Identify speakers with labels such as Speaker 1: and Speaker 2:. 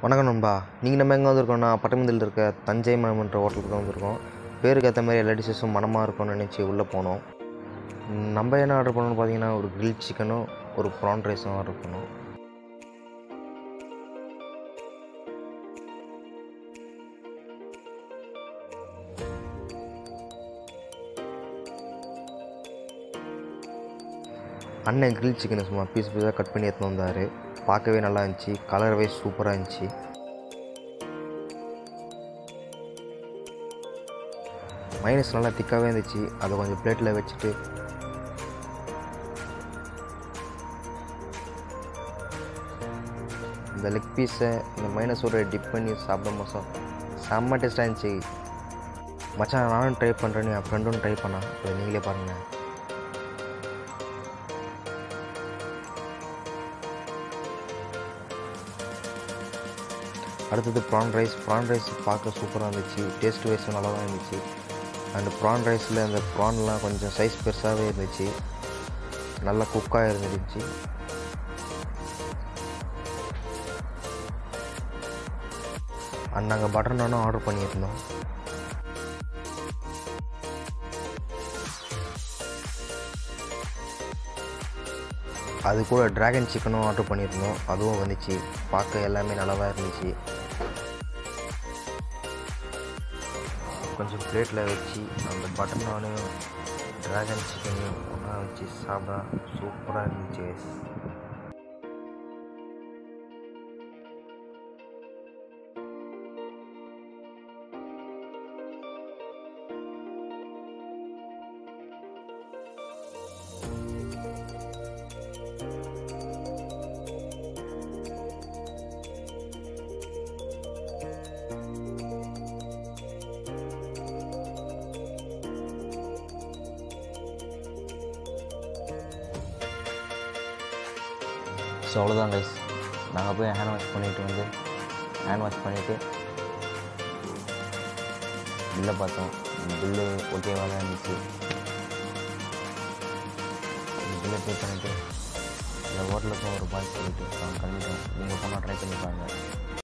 Speaker 1: வணக்கம் நண்பா நீங்கள் நம்ம எங்கே வந்திருக்கோம்னா பட்டமந்தில் இருக்க தஞ்சை மனம்ன்ற ஹோட்டலுக்கு தான் வந்திருக்கோம் பேருக்கு ஏற்ற மாதிரி எல்லா டிஷ்ஷஸும் மனமாக இருக்கும்னு நினச்சி உள்ளே போனோம் நம்ம என்ன ஆர்டர் பண்ணோம்னு பார்த்தீங்கன்னா ஒரு கிரில் சிக்கனும் ஒரு ப்ரான் ரைஸும் ஆர்டர் பண்ணோம் அண்ணன் கிரில் சிக்கனை சும்மா பீஸ் பீஸாக கட் பண்ணி எடுத்துன்னு வந்தார் பார்க்கவே நல்லா இருந்துச்சு கலரவே சூப்பராக இருந்துச்சு மைனஸ் நல்லா திக்காகவே இருந்துச்சு அதை கொஞ்சம் பிளேட்டில் வச்சுட்டு இந்த லெக் பீஸை இந்த மைனஸோட டிப் பண்ணி சாப்பிடும் போது செம்ம டேஸ்ட்டாக இருந்துச்சு மச்சான் நானும் ட்ரை பண்ணுறேன்னு என் ஃப்ரெண்டும் ட்ரை பண்ணான் அதை நீங்களே பாருங்கள் அடுத்தது ப்ரான் ரைஸ் ப்ரான் ரைஸ் பார்க்க சூப்பராக இருந்துச்சு டேஸ்ட் வைஸும் நல்லா தான் இருந்துச்சு அண்ட் ப்ரான் ரைஸில் அந்த ப்ரான்லாம் கொஞ்சம் சைஸ் பெருசாகவே இருந்துச்சு நல்லா குக்காக இருந்துச்சு அண்ட் நாங்கள் பட்டர் நானும் ஆர்டர் பண்ணியிருந்தோம் அது கூட ட்ராகன் சிக்கனும் ஆர்டர் பண்ணியிருந்தோம் அதுவும் வந்துச்சு பார்க்க எல்லாமே நல்லா தான் இருந்துச்சு கொஞ்சம் பிளேட்டில் வச்சு அந்த பட்டன் நானும் ட்ராகன் சிக்கனையும் ஒன்றா வச்சு சாப்பிட சூப்பராக இருந்துச்சு guys.
Speaker 2: ஸோ அவ்வளோதான் கைஸ் நாங்கள் போய் ஹேண்ட் வாஷ் பண்ணிட்டு வந்து ஹேண்ட் வாஷ் பண்ணிவிட்டு பில்லை பார்த்தோம் பில்லு ஓகேவாக தான் இருந்துச்சு பில்லை பே பண்ணிவிட்டு இந்த ஹோட்டலுக்கும் ஒரு பாய் சொல்லிட்டு அவங்க கிளம்பிட்டோம் நீங்கள் போனால் ட்ரை பண்ணி பாருங்கள்